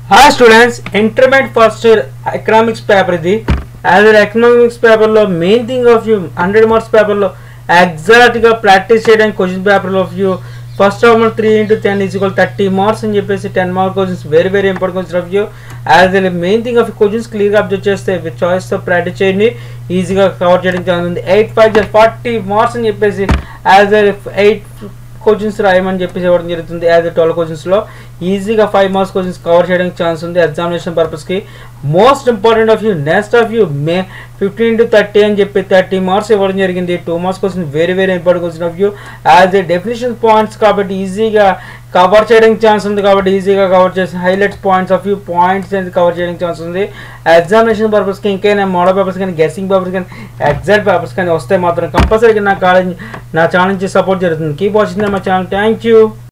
hi students intermediate first year economics paper ఇది as economics పేపర్లో main thing of you hundred marks పేపర్లో ఎగ్జాక్ట్గా practice చేయడానికి question పేపర్లో of you first of three into ten is equal thirty marks అని చెప్పేసి ten mark questions very very important question of you as main thing of questions క్లియర్గా observe చేస్తే with చాయిస్తో practice చేయండి ఈజీగా కవర్ చేయడం జరుగుతుంది ఎయిట్ ఫైవ్ ఫార్టీ మార్క్స్ అని చెప్పేసి యాజ్ ఎయిట్ క్వశ్చన్స్ రాయమని చెప్పేసి ఇవ్వడం జరుగుతుంది యాజ్ ట్వెల్వ్ క్వశ్చన్స్లో ఈజీగా ఫైవ్ మార్క్స్ క్వశ్చన్స్ కవర్ చేయడానికి ఛాన్స్ ఉంది ఎగ్జామినేషన్ పర్పస్కి most important of you next of you may fifteen to thirty అని చెప్పి థర్టీ మార్క్స్ ఇవ్వడం జరిగింది two marks question very very important question of you as a definition points కాబట్టి ఈజీగా cover చేయడానికి ఛాన్స్ ఉంది కాబట్టి ఈజీగా కవర్ చేసి highlights points of view points అనేది కవర్ చేయడానికి ఛాన్స్ ఉంది ఎగ్జామినేషన్ పర్పస్కి ఇంకైనా మోడల్ పేపర్స్ కానీ గెస్సింగ్ పేపర్స్ కానీ ఎగ్జాక్ట్ పేపర్స్ కానీ వస్తే మాత్రం కంపల్సరీగా నా కాలేజ్ నా ఛానల్ నుంచి సపోర్ట్ జరుగుతుంది keep watching my channel thank you